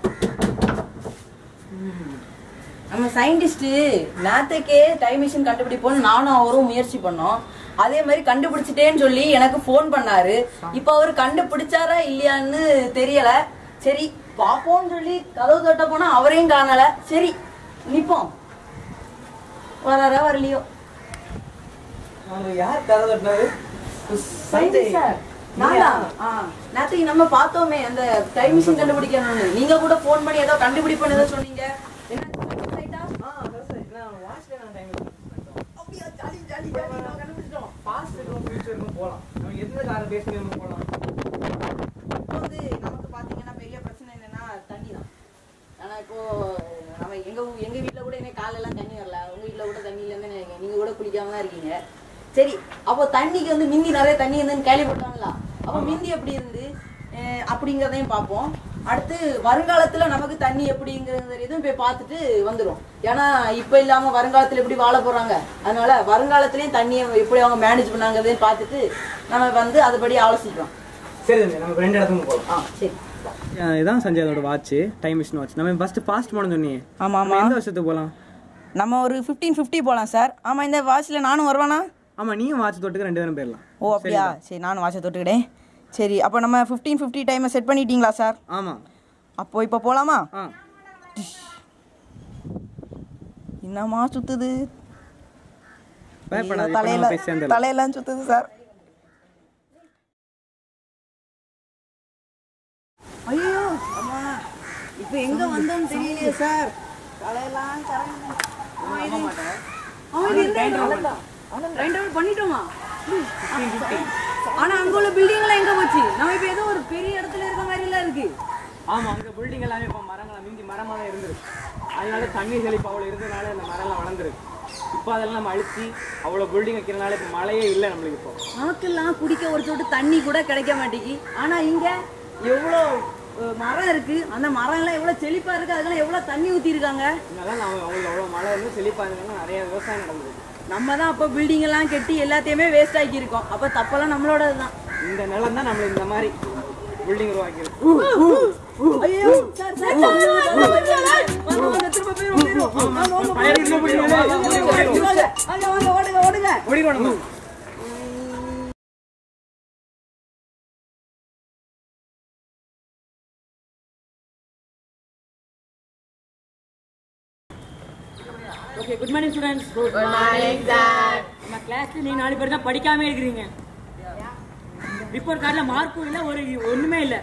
நம்ம சயின்டிஸ்ட் நேத்துக்கே time machine கண்டுபிடிப்போம்னு நானும் அவரும் முயற்சி பண்ணோம் அதே மாதிரி கண்டுபிடிச்சிட்டேன்னு சொல்லி எனக்கு ஃபோன் பண்ணாரு இப்ப அவர் கண்டுபிடிச்சாரா இல்லையான்னு தெரியல சரி பாப்போம்னு சொல்லி கதவு தட்ட போனா அவரையும் காணல சரி நிப்போம் வராரா வரலையோ அவங்க யார் கதை தட்டினது சயின்டிஸ்ட் சார் நானா ஆ, நேத்துக்கு நம்ம பார்த்தோமே அந்த டைம் மிஷின் கண்டுபிடிக்கணும்னு நீங்க கூட ஃபோன் பண்ணி ஏதோ கண்டுபிடிப்பேன்னு ஏதோ சொன்னீங்க என்ன right ஆ? ஆ அதான் சார் நான் வாட்ச்ல நான் டைம் அப்படியா ஜாலி ஜாலி ஜாலி நான் கண்டுபிடிச்சிட்டோம் பாஸ்ட்டுக்கும் ஃபியூச்சருக்கும் போகலாம் நம்ம எந்த காரை பேஸ் பண்ணி நம்ம போகலாம் இப்போ வந்து நமக்கு பாத்தீங்கன்னா பெரிய பிரச்சனை என்னன்னா தண்ணி தான் ஆனா இப்போ நம்ம எங்க ஊ- எங்க வீட்ல கூட என்ன காலெல்லாம் தண்ணி வரல உங்க வீட்ல கூட தண்ணி இல்லைன்னு நினைக்கிறேன் நீங்க கூட குளிக்காம தான் இருக்கீங்க சரி அப்போ தண்ணிக்கு வந்து மிந்தி நிறைய தண்ணி இருந்துன்னு கேள்விப்பட்டோம்ல அப்போ மிந்தி எப்படி இருந்து அஹ் அப்படிங்கிறதையும் பார்ப்போம் அடுத்து வருங்காலத்துல நமக்கு தண்ணி எப்படிங்கிறது இதுவும் போய் பார்த்துட்டு வந்துரும் ஏன்னா இப்ப இல்லாம வருங்காலத்துல எப்படி வாழ போறாங்க அதனால வருங்காலத்திலயும் தண்ணியை எப்படி அவங்க மேனேஜ் பண்ணாங்கிறதையும் பார்த்துட்டு நம்ம வந்து அதுபடி ஆலோசிக்கிறோம் சரி தம்பி நம்ம ரெண்டு இடத்துக்கும் போகலாம் ஆ சரி இதான் சஞ்சய் அதோட வாட்ச் டைம் மிஷின் வாட்ச் நம்ம ஃபர்ஸ்ட் ஃபாஸ்ட் போனோம் சொன்னீங்க ஆமா நம்ம ஆமா எந்த வருஷத்துக்கு போகலாம் நம்ம ஒரு ஃபிஃப்டீன் ஃபிஃப்டி போகலாம் சார் ஆமாம் இந்த வாட்சில் நானும் வருவானா ஆமா நீயும் வாட்ச் தொட்டுக்கு ரெண்டு பேரும் போயிடலாம் ஓ அப்படியா சரி நானும் வாட்சை தொட்டுக்கிட்டேன் சரி அப்போ நம்ம ஃபிஃப்டீன் ஃபிஃப்டி டைமை செட் பண்ணிட்டீங்களா சார் ஆமா அப்போ இப்போ போகலாமா ஆ என்னம்மா சுத்துது பயப்படாத ஐயோ, இப்ப தலையில நம்ம போய் சேர்ந்துடலாம் தலையெல்லாம் சுத்துது சார் ஐயோ அம்மா இப்போ எங்க வந்தோம்னு தெரியலையே சார் தலையெல்லாம் கரங்க அவன் இது என்ன அவ்வளவுதான். அவன் ரெண்டு round பண்ணிட்டோமா ம். ஆனா அங்க உள்ள பில்டிங்லாம் எங்க போச்சு நம்ம இப்ப ஏதோ ஒரு பெரிய இடத்துல இருக்க மாதிரி எல்லாம் இருக்கு ஆமா அங்க பில்டிங் எல்லாமே இப்போ மரங்கள் மிந்தி மரமாக தான் இருந்திருக்கு அதனால தண்ணீர் செழிப்பு அவ்வளோ இருந்ததுனால இந்த மரம்லாம் வளர்ந்துருக்கு இப்போ அதெல்லாம் நம்ம அழிச்சு அவ்வளோ பில்டிங் வைக்கிறனால இப்போ மழையே இல்லை நம்மளுக்கு இப்போ நமக்கெல்லாம் குடிக்க ஒரு சொட்டு தண்ணி கூட கிடைக்க மாட்டேங்கி ஆனா இங்க எவ்வளோ அஹ், மரம் இருக்கு அந்த மரம் எல்லாம் எவ்வளவு செழிப்பா இருக்கு அதெல்லாம் எவ்வளவு தண்ணி ஊத்தி இருக்காங்க இதனால நம்ம அவங்களுக்கு அவ்வளோ மழை வந்து செழிப்பாக இருந்ததுனால நிறைய விவசாயம் நடந்தது நம்ம தான் அப்போ பில்டிங் எல்லாம் கட்டி எல்லாத்தையுமே வேஸ்ட் ஆக்கி இருக்கோம் அப்ப தப்பெல்லாம் நம்மளோட தான் இந்த நிலம் தான் நம்மளுக்கு இந்த மாதிரி பில்டிங் உருவாக்கியிருக்கு ஐயோ சார் சார் வாங்க, வாங்க, திரும்ப போயிரும், போயிரும். வாங்க, வாங்க, பழைய இடத்துல போயிடுங்க. வாங்க, வாங்க, வாங்க, வாங்க, ஓடுங்க, ஓடுங்க. ஓடிடுவோம் நம்ம okay good morning students good morning sir நம்ம கிளாஸ்ல நீங்க நாலு பேர் தான் படிக்காம இருக்கிறீங்க ரிப்போர்ட் கார்டில் மார்க்கும் இல்லை ஒரு ஒண்ணுமே இல்லை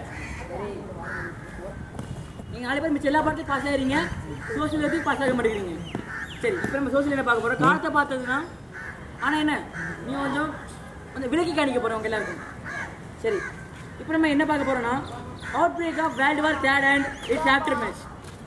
நீங்க நாலு பேர் மிச்சம் எல்லா பாடத்தையும் பாஸ் ஆகிறீங்க சோசியல் எதுவும் பாஸ் ஆக மாட்டேங்கிறீங்க சரி இப்போ நம்ம சோசியல் என்ன பார்க்க போறோம் காலத்தை பார்த்ததுன்னா ஆனா என்ன நீ கொஞ்சம் கொஞ்சம் விலக்கி காணிக்க போறோம் உங்க எல்லாருக்கும் சரி இப்போ நம்ம என்ன பார்க்க போறோம்னா outbreak of world war third and it's aftermath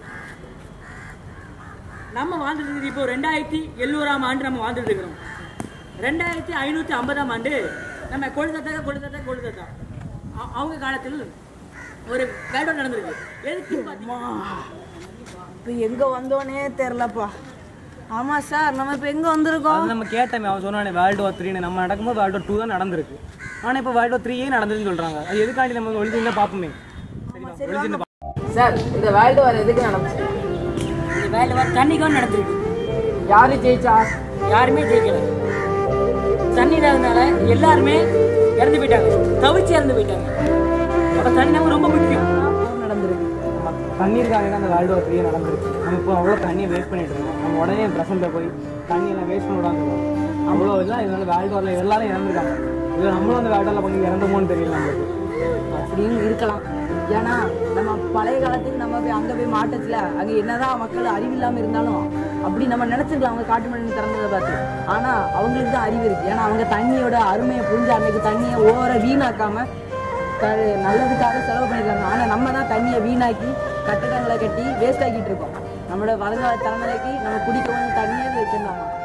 நம்ம வாழ்ந்துட்டு இருக்கிறது இப்போ ரெண்டாயிரத்தி எழுநூறாம் ஆண்டு நம்ம வாழ்ந்துட்டு இருக்கிறோம் ரெண்டாயிரத்தி ஐநூற்றி ஐம்பதாம் ஆண்டு நம்ம கொழுதத்தா கொழுதத்தா கொழுதத்தா அ- அவங்க காலத்தில் ஒரு வேடம் நடந்திருக்கு எதுக்கு பார்த்தீங்கன்னா இப்போ எங்க வந்தோனே தெரியலப்பா ஆமா சார் நம்ம இப்போ எங்க வந்திருக்கோம் அது நம்ம கேட்டோமே அவன் சொன்னானே வேர்ல்டு வார் த்ரீன்னு நம்ம நடக்கும்போது வேர்ல்டு வார் டூ தான் நடந்திருக்கு ஆனால் இப்போ வேர்ல்டு வார் த்ரீயே நடந்ததுன்னு சொல்கிறாங்க அது எதுக்காண்டி நம்ம ஒளிஞ்சிருந்தா பார்ப்போமே சரிதான் ஒளிஞ்சிருந்து பா- சார் இந்த வேர்ல்டு வார் எதுக்கு நடந்துச்சு இந்த வேலை வர தண்ணிக்கும் நடந்திருக்கு யாரு ஜெயிச்சா யாருமே ஜெயிக்கல தண்ணி இல்லாதனால எல்லாருமே இறந்து போயிட்டாங்க தவிச்சு இறந்து போயிட்டாங்க அப்போ தண்ணி நமக்கு ரொம்ப முக்கியம் நடந்திருக்கு நம்ம தண்ணீருக்காக தான் அந்த வேர்ல்டு வார் த்ரீயே நடந்திருக்கு நம்ம இப்போ அவ்வளோ தண்ணியை வேஸ்ட் பண்ணிட்டு இருக்கோம் நம்ம உடனே பிரசன்ட்டில் போய் தண்ணியெல்லாம் வேஸ்ட் பண்ண விடாம இருக்கோம் அவ்வளோ இதெல்லாம் இதனால வேர்ல்டு வாரில் எல்லாரும் இறந்துருக்காங்க இதில் நம்மளும் அந்த வேர்ல்டு வாரில் பங்கு இறந்தோமோன்னு தெரியல நம்மளுக்கு அப்படியும் இருக்கலாம் ஏன்னா நம்ம பழைய காலத்துக்கு நம்ம போய் அங்க போய் மாட்டத்துல அங்க என்னதான் மக்கள் அறிவில்லாம இருந்தாலும் அப்படி நம்ம நினைச்சிருக்கலாம் அவங்க காட்டு மணி திறந்ததை பார்த்து ஆனா அவங்களுக்கு தான் அறிவு இருக்கு ஏன்னா அவங்க தண்ணியோட அருமையை புரிஞ்சு அன்னைக்கு தண்ணியை ஓவர வீணாக்காம க- நல்லதுக்காக செலவு பண்ணிருக்காங்க ஆனா நம்ம தான் தண்ணியை வீணாக்கி கட்டிடங்களை கட்டி வேஸ்ட் ஆக்கிட்டு இருக்கோம் நம்மளோட வருங்கால தலைமுறைக்கு நம்ம குடிக்கவும் தண்ணியே வச்சிருந்தாங்க